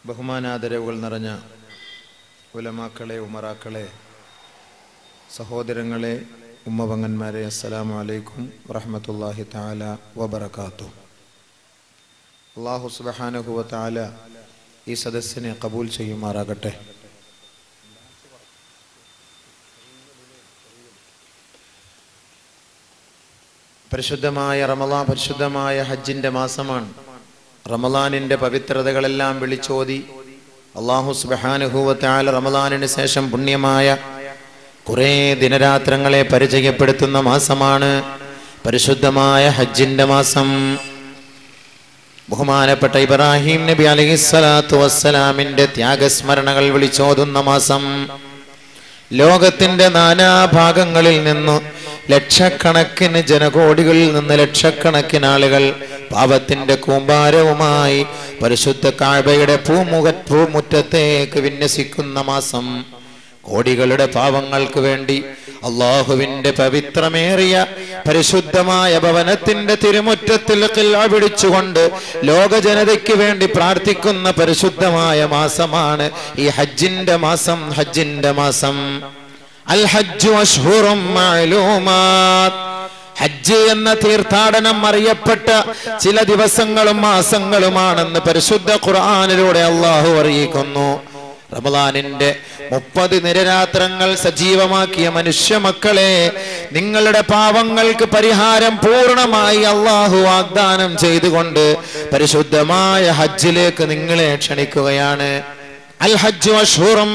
ബഹുമാനാദരവുകൾ നിറഞ്ഞ ഉലമാക്കളെ ഉമറാക്കളെ സഹോദരങ്ങളെ ഉമ്മപങ്ങന്മാരെ അസ്സലാമു അലൈക്കും വറഹമത്തല്ലാഹി താല വബറകാത്തു അള്ളാഹു സുബഹാനഹുവ താല ഈ സദസ്സിനെ കബൂൽ ചെയ്യുമാറാകട്ടെ പരിശുദ്ധമായ റമലാ പരിശുദ്ധമായ ഹജ്ജിന്റെ മാസമാണ് റമലാനിന്റെ പവിത്രതകളെല്ലാം വിളിച്ചോതി അള്ളാഹു സുബഹാനുഭൂവത്തായ റമലാനിന് ശേഷം പുണ്യമായ കുറേ ദിനരാത്രങ്ങളെ പരിചയപ്പെടുത്തുന്ന മാസമാണ് പരിശുദ്ധമായ ഹജ്ജിന്റെ മാസം ബഹുമാനപ്പെട്ട ഇബ്രാഹിം നബി അലഹിസ്സലാത്തു വസ്സലാമിന്റെ ത്യാഗസ്മരണകൾ വിളിച്ചോതുന്ന മാസം ലോകത്തിന്റെ നാനാഭാഗങ്ങളിൽ നിന്നു ലക്ഷക്കണക്കിന് ജനകോടികളിൽ നിന്ന് ലക്ഷക്കണക്കിന് ആളുകൾ പാപത്തിന്റെ കൂമ്പാരവുമായി പരിശുദ്ധ കാഴ്ബയുടെ പൂമുഖ പൂമുറ്റത്തേക്ക് വിന്യസിക്കുന്ന മാസം കോടികളുടെ പാവങ്ങൾക്ക് വേണ്ടി അള്ളാഹുവിന്റെ പവിത്രമേറിയ പരിശുദ്ധമായ ഭവനത്തിന്റെ തിരുമുറ്റത്തിൽ കില്ല പിടിച്ചുകൊണ്ട് ലോക ജനതയ്ക്ക് വേണ്ടി പ്രാർത്ഥിക്കുന്ന പരിശുദ്ധമായ മാസമാണ് ഈ ഹജ്ജിന്റെ മാസം ഹജ്ജിന്റെ മാസം അൽ ഹജ്ജു അഷ്ഹുറും മഅലൂമാത്ത് ഹജ്ജ് എന്ന തീർത്ഥാടനം അറിയപ്പെട്ട ചില ദിവസങ്ങളും മാസങ്ങളുമാണെന്ന് പരിശുദ്ധ ഖുർആാനിലൂടെ അള്ളാഹു അറിയിക്കുന്നു റമദാനിന്റെ മുപ്പത് നിരരാത്രങ്ങൾ സജീവമാക്കിയ മനുഷ്യ മക്കളെ നിങ്ങളുടെ പാവങ്ങൾക്ക് പരിഹാരം പൂർണ്ണമായി അള്ളാഹു വാഗ്ദാനം ചെയ്തുകൊണ്ട് പരിശുദ്ധമായ ഹജ്ജിലേക്ക് നിങ്ങളെ ക്ഷണിക്കുകയാണ് അൽ ഹജ്ജു അഷ്ഹുറും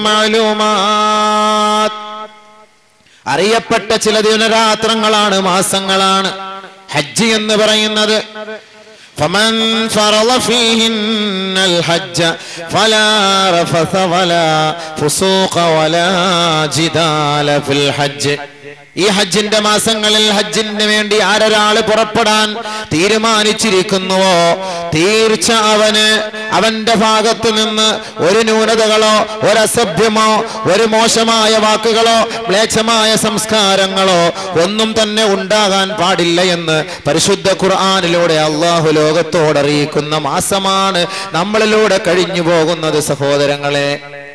മഅലൂമാത്ത് അറിയപ്പെട്ട ചില ദിനരാത്രങ്ങളാണ് മാസങ്ങളാണ് ഹജ്ജ് എന്ന് പറയുന്നത് فمن فرض فيهن الحج فلا رفث ولا فسوق ولا جدال في الحج ഈ ഹജ്ജിന്റെ മാസങ്ങളിൽ ഹജ്ജിന് വേണ്ടി ആരൊരാള് പുറപ്പെടാൻ തീരുമാനിച്ചിരിക്കുന്നുവോ തീർച്ച അവന് അവന്റെ ഭാഗത്തു നിന്ന് ഒരു ന്യൂനതകളോ ഒരസഭ്യമോ ഒരു മോശമായ വാക്കുകളോ മ്ലേച്ഛമായ സംസ്കാരങ്ങളോ ഒന്നും തന്നെ ഉണ്ടാകാൻ പാടില്ല എന്ന് പരിശുദ്ധ ഖുർആാനിലൂടെ അള്ളാഹു ലോകത്തോടറിയിക്കുന്ന മാസമാണ് നമ്മളിലൂടെ കഴിഞ്ഞു പോകുന്നത് സഹോദരങ്ങളെ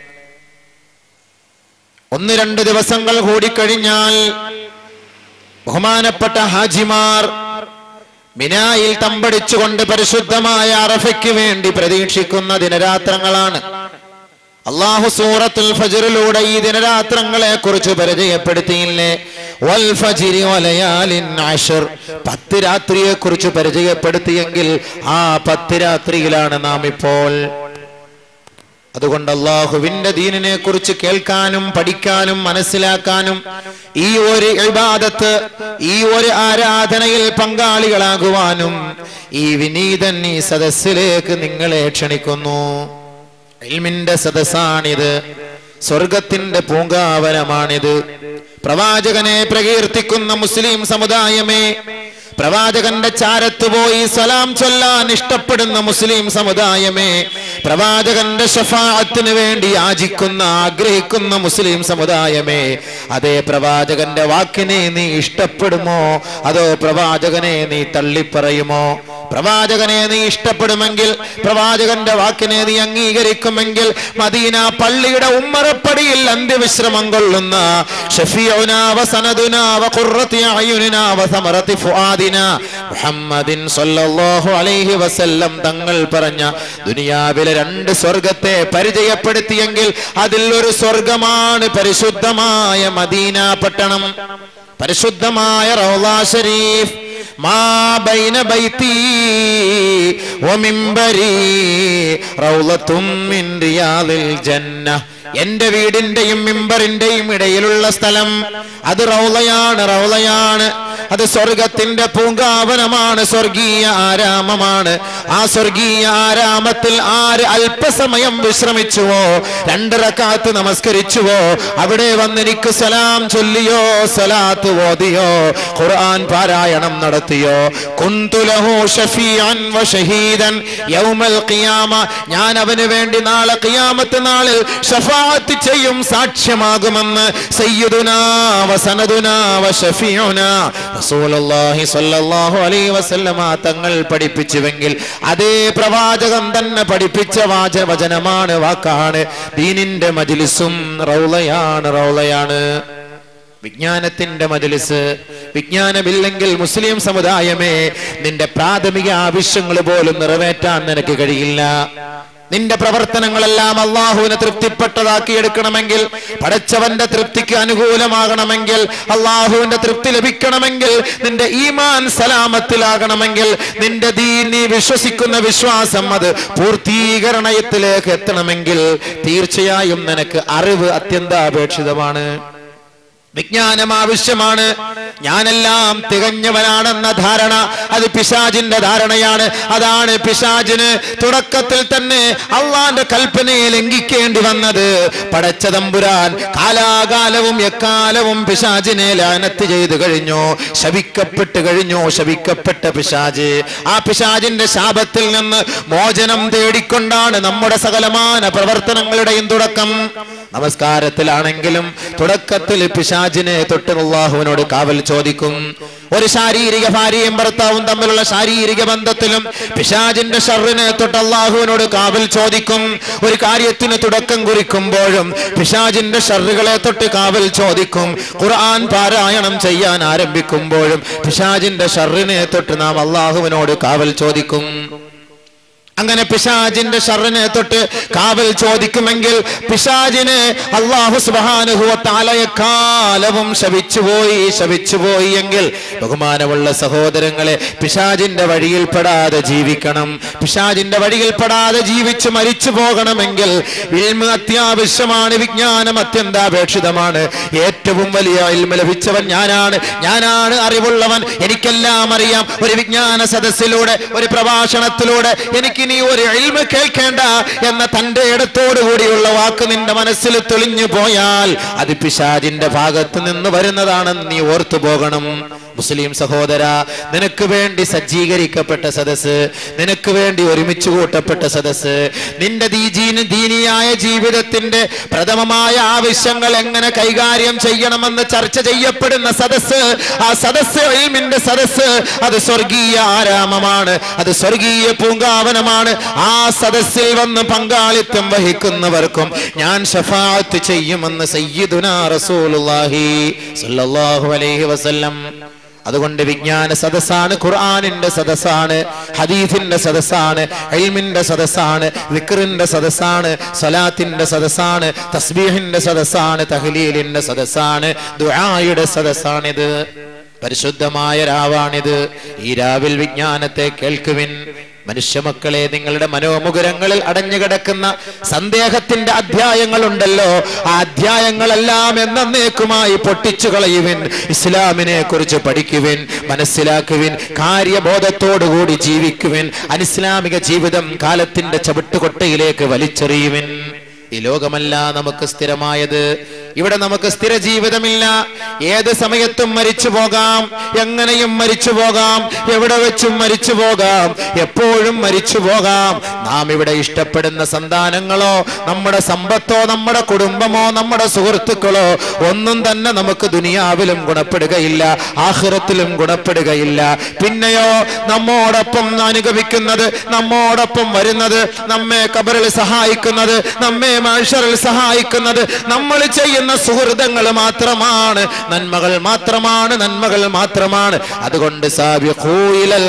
ഒന്ന് രണ്ട് ദിവസങ്ങൾ കൂടിക്കഴിഞ്ഞാൽ ബഹുമാനപ്പെട്ട ഹാജിമാർ മിനായിൽ തമ്പടിച്ചുകൊണ്ട് പരിശുദ്ധമായ അറഫയ്ക്ക് വേണ്ടി പ്രതീക്ഷിക്കുന്ന ദിനരാത്രങ്ങളാണ് അള്ളാഹു സൂറത്തുൽ ഫജറിലൂടെ ഈ ദിനരാത്രങ്ങളെ കുറിച്ച് പരിചയപ്പെടുത്തിയില്ലേ വൽ ഫജിരി വലയാലിൻ അഷർ പത്ത് രാത്രിയെ കുറിച്ച് പരിചയപ്പെടുത്തിയെങ്കിൽ ആ പത്ത് രാത്രിയിലാണ് നാം ഇപ്പോൾ അതുകൊണ്ട് അള്ളാഹുവിന്റെ ദീനിനെ കുറിച്ച് കേൾക്കാനും പഠിക്കാനും മനസ്സിലാക്കാനും ഈ ഒരു ഇബാദത്ത് ഈ ഒരു ആരാധനയിൽ പങ്കാളികളാകുവാനും ഈ വിനീതൻ ഈ സദസ്സിലേക്ക് നിങ്ങളെ ക്ഷണിക്കുന്നു ഇൽമിന്റെ സദസ്സാണിത് സ്വർഗത്തിന്റെ പൂങ്കാവനമാണിത് പ്രവാചകനെ പ്രകീർത്തിക്കുന്ന മുസ്ലിം സമുദായമേ പ്രവാചകന്റെ ചാരത്ത് പോയി സലാം ചൊല്ലാൻ ഇഷ്ടപ്പെടുന്ന മുസ്ലിം സമുദായമേ പ്രവാചകന്റെ ഷഫാഅത്തിന് വേണ്ടി യാചിക്കുന്ന ആഗ്രഹിക്കുന്ന മുസ്ലിം സമുദായമേ അതേ പ്രവാചകന്റെ വാക്കിനെ നീ ഇഷ്ടപ്പെടുമോ അതോ പ്രവാചകനെ നീ തള്ളിപ്പറയുമോ പ്രവാചകനെ നീ ഇഷ്ടപ്പെടുമെങ്കിൽ പ്രവാചകന്റെ വാക്കിനെ നീ അംഗീകരിക്കുമെങ്കിൽ മദീന പള്ളിയുടെ ഉമ്മറപ്പടിയിൽ അന്ത്യവിശ്രമം കൊള്ളുന്ന ഷഫീഉനാ വസനദുനാ വഖുറത്തി അയുനിനാ വസമറത്തി ഫുആദിന മുഹമ്മദിൻ സല്ലല്ലാഹു അലൈഹി വസല്ലം തങ്ങൾ പറഞ്ഞ ദുനിയാവിലെ രണ്ട് സ്വർഗത്തെ പരിചയപ്പെടുത്തിയെങ്കിൽ അതിൽ ഒരു സ്വർഗമാണ് പരിശുദ്ധമായ മദീന പട്ടണം പരിശുദ്ധമായ റൗള ഷരീഫ് മാ ബൈന ബൈത്തി വമിംബരി റൗളത്തും മിൻ റിയാദിൽ ജന്ന എന്റെ വീടിന്റെയും മിമ്പറിന്റെയും ഇടയിലുള്ള സ്ഥലം അത് റൗളയാണ് റൗളയാണ് അത് സ്വർഗത്തിന്റെ പൂങ്കാവനമാണ് സ്വർഗീയ ആരാമമാണ് ആ സ്വർഗീയ ആരാമത്തിൽ ആര് അല്പസമയം വിശ്രമിച്ചുവോ രണ്ടിറക്കാത്ത് നമസ്കരിച്ചുവോ അവിടെ വന്നെനിക്ക് സലാം ചൊല്ലിയോ സലാത്ത് ഓതിയോ ഖുർആൻ പാരായണം നടത്തിയോ കുന്തുലഹു ഷഫീഅൻ വ ഷഹീദൻ യൗമൽ ഖിയാമ ഞാൻ അവന് വേണ്ടി നാളെ ഖിയാമത്ത് നാളിൽ ഷഫാ ഷഫാഅത്ത് ചെയ്യും സാക്ഷ്യമാകുമെന്ന് സയ്യിദുനാ വസനദുനാ വശഫീഉനാ റസൂലുള്ളാഹി സ്വല്ലല്ലാഹു അലൈഹി വസല്ലമ തങ്ങൾ പഠിപ്പിച്ചുവെങ്കിൽ അതേ പ്രവാചകം തന്നെ പഠിപ്പിച്ച വാച വചനമാണ് വാക്കാണ് ദീനിന്റെ മജ്ലിസും റൗളയാണ് റൗളയാണ് വിജ്ഞാനത്തിന്റെ മജലിസ് വിജ്ഞാനമില്ലെങ്കിൽ മുസ്ലിം സമുദായമേ നിന്റെ പ്രാഥമിക ആവശ്യങ്ങൾ പോലും നിറവേറ്റാൻ നിനക്ക് കഴിയില്ല നിന്റെ പ്രവർത്തനങ്ങളെല്ലാം അള്ളാഹുവിനെ തൃപ്തിപ്പെട്ടതാക്കി എടുക്കണമെങ്കിൽ പടച്ചവന്റെ തൃപ്തിക്ക് അനുകൂലമാകണമെങ്കിൽ അള്ളാഹുവിന്റെ തൃപ്തി ലഭിക്കണമെങ്കിൽ നിന്റെ ഈമാൻ സലാമത്തിലാകണമെങ്കിൽ നിന്റെ ദീൻ നീ വിശ്വസിക്കുന്ന വിശ്വാസം അത് പൂർത്തീകരണത്തിലേക്ക് എത്തണമെങ്കിൽ തീർച്ചയായും നിനക്ക് അറിവ് അത്യന്താപേക്ഷിതമാണ് വിജ്ഞാനം ആവശ്യമാണ് ഞാനെല്ലാം തികഞ്ഞവനാണെന്ന ധാരണ അത് പിശാജിന്റെ ധാരണയാണ് അതാണ് പിശാജിന് തുടക്കത്തിൽ തന്നെ അള്ളാന്റെ കൽപ്പനയെ ലംഘിക്കേണ്ടി വന്നത് പടച്ച തമ്പുരാൻ കാലാകാലവും എക്കാലവും പിശാജിനെ ലാനത്ത് ചെയ്തു കഴിഞ്ഞു ശപിക്കപ്പെട്ട് കഴിഞ്ഞു ശപിക്കപ്പെട്ട പിശാജ് ആ പിശാജിന്റെ ശാപത്തിൽ നിന്ന് മോചനം തേടിക്കൊണ്ടാണ് നമ്മുടെ സകലമാന പ്രവർത്തനങ്ങളുടെയും തുടക്കം നമസ്കാരത്തിലാണെങ്കിലും തുടക്കത്തിൽ പിശാജിനെ തൊട്ട് അള്ളാഹുവിനോട് കാവൽ ചോദിക്കും ഒരു ശാരീരിക ഭാര്യയും ഭർത്താവും തമ്മിലുള്ള ശാരീരിക ബന്ധത്തിലും പിശാജിന്റെ ഷറിനെ തൊട്ട് അള്ളാഹുവിനോട് കാവൽ ചോദിക്കും ഒരു കാര്യത്തിന് തുടക്കം കുറിക്കുമ്പോഴും പിശാജിന്റെ ഷറുകളെ തൊട്ട് കാവൽ ചോദിക്കും ഖുർആൻ പാരായണം ചെയ്യാൻ ആരംഭിക്കുമ്പോഴും പിശാജിന്റെ ഷറിനെ തൊട്ട് നാം അള്ളാഹുവിനോട് കാവൽ ചോദിക്കും അങ്ങനെ പിശാജിന്റെ ഷറിനെ തൊട്ട് കാവൽ ചോദിക്കുമെങ്കിൽ പിശാജിന് അള്ളാഹു സുബാനുഹുവത്താലയക്കാലവും ശവിച്ചുപോയി ശവിച്ചുപോയി എങ്കിൽ ബഹുമാനമുള്ള സഹോദരങ്ങളെ പിശാജിന്റെ വഴിയിൽപ്പെടാതെ ജീവിക്കണം പിശാജിന്റെ വഴിയിൽപ്പെടാതെ ജീവിച്ച് മരിച്ചു പോകണമെങ്കിൽ ഇൽമ അത്യാവശ്യമാണ് വിജ്ഞാനം അത്യന്താപേക്ഷിതമാണ് ഏറ്റവും വലിയ ഇൽമ ലഭിച്ചവൻ ഞാനാണ് ഞാനാണ് അറിവുള്ളവൻ എനിക്കെല്ലാം അറിയാം ഒരു വിജ്ഞാന സദസ്സിലൂടെ ഒരു പ്രഭാഷണത്തിലൂടെ എനിക്ക് ഇനി ഒരു ഇൽമ കേൾക്കേണ്ട എന്ന തന്റെ ഇടത്തോടു കൂടിയുള്ള വാക്ക് നിന്റെ മനസ്സിൽ തെളിഞ്ഞു പോയാൽ അത് പിശാജിന്റെ ഭാഗത്ത് നിന്ന് വരുന്നതാണെന്ന് നീ ഓർത്തു പോകണം മുസ്ലിം സഹോദര നിനക്ക് വേണ്ടി സജ്ജീകരിക്കപ്പെട്ട സദസ്സ് നിനക്ക് വേണ്ടി ഒരുമിച്ച് കൂട്ടപ്പെട്ട സദസ്സ് നിന്റെ ദീജീന് ദീനിയായ ജീവിതത്തിന്റെ പ്രഥമമായ ആവശ്യങ്ങൾ എങ്ങനെ കൈകാര്യം ചെയ്യണമെന്ന് ചർച്ച ചെയ്യപ്പെടുന്ന സദസ്സ് ആ സദസ്സ് ഇൽമിന്റെ സദസ്സ് അത് സ്വർഗീയ ആരാമമാണ് അത് സ്വർഗീയ പൂങ്കാവനമാണ് ആ സദസ്സിൽ വന്ന് പങ്കാളിത്തം വഹിക്കുന്നവർക്കും ഞാൻ ഷഫാത്ത് ചെയ്യുമെന്ന് സയ്യിദുനാ റസൂലുള്ളാഹി സ്വല്ലല്ലാഹു അലൈഹി വസല്ലം അതുകൊണ്ട് വിജ്ഞാന സദസ്സാണ് ഖുർആാനിന്റെ സദസ്സാണ് ഹദീഫിന്റെ സദസ്സാണ് എൽമിന്റെ സദസ്സാണ് വിക്റിന്റെ സദസ്സാണ് സലാത്തിന്റെ സദസ്സാണ് തസ്ബീഹിന്റെ സദസ്സാണ് തഹ്ലീലിന്റെ സദസ്സാണ് ദുആയുടെ സദസ്സാണിത് പരിശുദ്ധമായ രാവാണിത് ഈ രാവിൽ വിജ്ഞാനത്തെ കേൾക്കുവിൻ മനുഷ്യമക്കളെ നിങ്ങളുടെ മനോമുകുരങ്ങളിൽ അടഞ്ഞുകിടക്കുന്ന സന്ദേഹത്തിന്റെ അധ്യായങ്ങളുണ്ടല്ലോ ആ അധ്യായങ്ങളെല്ലാം എന്നേക്കുമായി പൊട്ടിച്ചു കളയുവിൻ ഇസ്ലാമിനെ കുറിച്ച് പഠിക്കുവിൻ മനസ്സിലാക്കുവിൻ കാര്യബോധത്തോടുകൂടി ജീവിക്കുവിൻ അനിസ്ലാമിക ജീവിതം കാലത്തിന്റെ ചവിട്ടുകൊട്ടയിലേക്ക് വലിച്ചെറിയുവിൻ ഈ ലോകമല്ല നമുക്ക് സ്ഥിരമായത് ഇവിടെ നമുക്ക് സ്ഥിര ജീവിതമില്ല ഏത് സമയത്തും മരിച്ചു പോകാം എങ്ങനെയും മരിച്ചു പോകാം എവിടെ വെച്ചും മരിച്ചു പോകാം എപ്പോഴും മരിച്ചു പോകാം നാം ഇവിടെ ഇഷ്ടപ്പെടുന്ന സന്താനങ്ങളോ നമ്മുടെ സമ്പത്തോ നമ്മുടെ കുടുംബമോ നമ്മുടെ സുഹൃത്തുക്കളോ ഒന്നും തന്നെ നമുക്ക് ദുനിയാവിലും ഗുണപ്പെടുകയില്ല ആഹ്റത്തിലും ഗുണപ്പെടുകയില്ല പിന്നെയോ നമ്മോടൊപ്പം അനുഗമിക്കുന്നത് നമ്മോടൊപ്പം വരുന്നത് നമ്മെ കബറിൽ സഹായിക്കുന്നത് നമ്മെ മനുഷ്യരിൽ സഹായിക്കുന്നത് നമ്മൾ ചെയ്യുന്ന സുഹൃതങ്ങൾ മാത്രമാണ് നന്മകൾ മാത്രമാണ് നന്മകൾ മാത്രമാണ് അതുകൊണ്ട് സാബിഖൂ ഇലൽ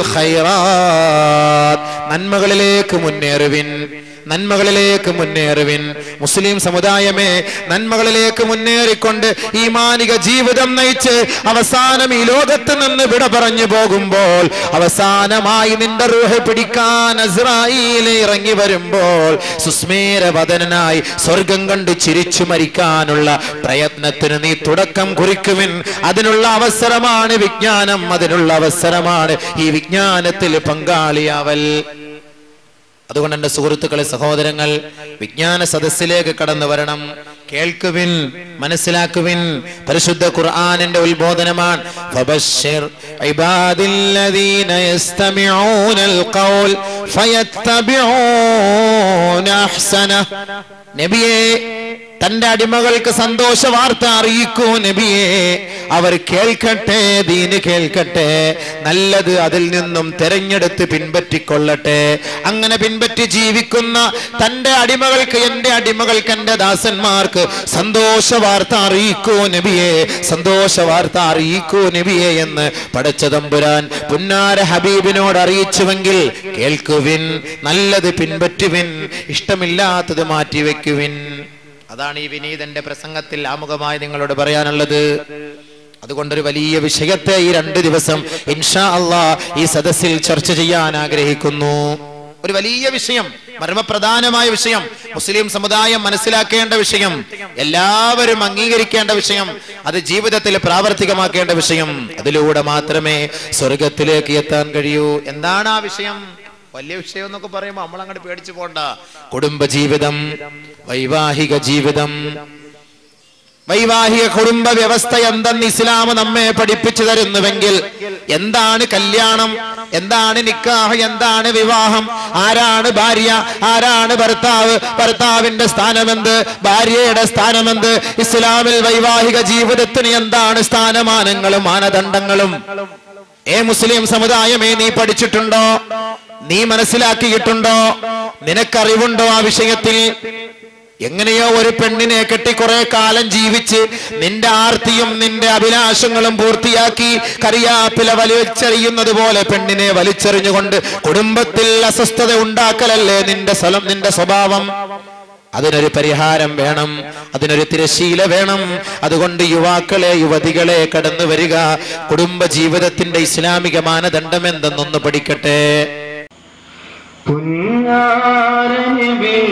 ഖൈറാത്ത് നന്മകളിലേക്ക് മുന്നേറുവിൻ നന്മകളിലേക്ക് മുന്നേറുവിൻ മുസ്ലിം സമുദായമേ നന്മകളിലേക്ക് മുന്നേറിക്കൊണ്ട് ഈ മാനിക ജീവിതം നയിച്ച് അവസാനം ഈ ലോകത്ത് നിന്ന് വിട പറഞ്ഞു പോകുമ്പോൾ അവസാനമായി നിന്റെ റൂഹ് പിടിക്കാൻ അസ്രായേൽ ഇറങ്ങി വരുമ്പോൾ സുസ്മേരവദനായി സ്വർഗം കണ്ട് ചിരിച്ചു മരിക്കാനുള്ള പ്രയത്നത്തിന് നീ തുടക്കം കുറിക്കുവിൻ അതിനുള്ള അവസരമാണ് വിജ്ഞാനം അതിനുള്ള അവസരമാണ് ഈ വിജ്ഞാനത്തിൽ പങ്കാളിയാവൽ അതുകൊണ്ട് എന്റെ സുഹൃത്തുക്കളെ സഹോദരങ്ങൾ വിജ്ഞാന സദസ്സിലേക്ക് കടന്നു വരണം കേൾക്കുവിൻ മനസ്സിലാക്കുവിൻ പരിശുദ്ധ ഖുർആനിന്റെ ഉത്ബോധനമാണ് ഫബശ്ശിർ ഇബാദില്ലദീന യസ്തമിഊനൽ ഖൗൽ ഫയത്തബിഊന അഹ്സന നബിയേ തന്റെ അടിമകൾക്ക് സന്തോഷ വാർത്ത അറിയിക്കൂ നബിയെ അവർ കേൾക്കട്ടെ ദീന് കേൾക്കട്ടെ നല്ലത് അതിൽ നിന്നും തെരഞ്ഞെടുത്ത് പിൻപറ്റിക്കൊള്ളട്ടെ അങ്ങനെ പിൻപറ്റി ജീവിക്കുന്ന തന്റെ അടിമകൾക്ക് എന്റെ അടിമകൾക്ക് എന്റെ ദാസന്മാർക്ക് സന്തോഷ വാർത്ത അറിയിക്കൂ നബിയെ സന്തോഷ വാർത്ത അറിയിക്കൂ നബിയെ എന്ന് പടച്ച തമ്പുരാൻ പുന്നാര ഹബീബിനോട് അറിയിച്ചുവെങ്കിൽ കേൾക്കുവിൻ നല്ലത് പിൻപറ്റുവിൻ ഇഷ്ടമില്ലാത്തത് മാറ്റിവെക്കുവിൻ അതാണ് ഈ വിനീതന്റെ പ്രസംഗത്തിൽ ആമുഖമായി നിങ്ങളോട് പറയാനുള്ളത് അതുകൊണ്ടൊരു വലിയ വിഷയത്തെ ഈ രണ്ട് ദിവസം ഇൻഷാ അള്ളാ ഈ സദസ്സിൽ ചർച്ച ചെയ്യാൻ ആഗ്രഹിക്കുന്നു ഒരു വലിയ വിഷയം മർമ്മപ്രധാനമായ വിഷയം മുസ്ലിം സമുദായം മനസ്സിലാക്കേണ്ട വിഷയം എല്ലാവരും അംഗീകരിക്കേണ്ട വിഷയം അത് ജീവിതത്തിൽ പ്രാവർത്തികമാക്കേണ്ട വിഷയം അതിലൂടെ മാത്രമേ സ്വർഗത്തിലേക്ക് എത്താൻ കഴിയൂ എന്താണ് ആ വിഷയം വലിയ വിഷയം എന്നൊക്കെ പറയുമ്പോൾ നമ്മൾ അങ്ങോട്ട് പേടിച്ചു പോണ്ട കുടുംബ ജീവിതം വൈവാഹിക ജീവിതം വൈവാഹിക കുടുംബ വ്യവസ്ഥ എന്തെന്ന് ഇസ്ലാം നമ്മെ പഠിപ്പിച്ചു തരുന്നുവെങ്കിൽ എന്താണ് കല്യാണം എന്താണ് നിക്കാഹ് എന്താണ് വിവാഹം ആരാണ് ഭാര്യ ആരാണ് ഭർത്താവ് ഭർത്താവിന്റെ സ്ഥാനമെന്ത് ഭാര്യയുടെ സ്ഥാനമെന്ത് ഇസ്ലാമിൽ വൈവാഹിക ജീവിതത്തിന് എന്താണ് സ്ഥാനമാനങ്ങളും മാനദണ്ഡങ്ങളും ഏ മുസ്ലിം സമുദായമേ നീ പഠിച്ചിട്ടുണ്ടോ നീ മനസ്സിലാക്കിയിട്ടുണ്ടോ നിനക്കറിവുണ്ടോ ആ വിഷയത്തിൽ എങ്ങനെയോ ഒരു പെണ്ണിനെ കെട്ടി കുറെ കാലം ജീവിച്ച് നിന്റെ ആർത്തിയും നിന്റെ അഭിലാഷങ്ങളും പൂർത്തിയാക്കി കറിയാപ്പില വലിച്ചെറിയുന്നത് പോലെ പെണ്ണിനെ വലിച്ചെറിഞ്ഞുകൊണ്ട് കുടുംബത്തിൽ അസ്വസ്ഥത ഉണ്ടാക്കലല്ലേ നിന്റെ സ്ഥലം നിന്റെ സ്വഭാവം അതിനൊരു പരിഹാരം വേണം അതിനൊരു തിരശീല വേണം അതുകൊണ്ട് യുവാക്കളെ യുവതികളെ കടന്നു വരിക കുടുംബ ജീവിതത്തിന്റെ ഇസ്ലാമിക മാനദണ്ഡം എന്തെന്നൊന്ന് പഠിക്കട്ടെ പുന്നാരനബിയെ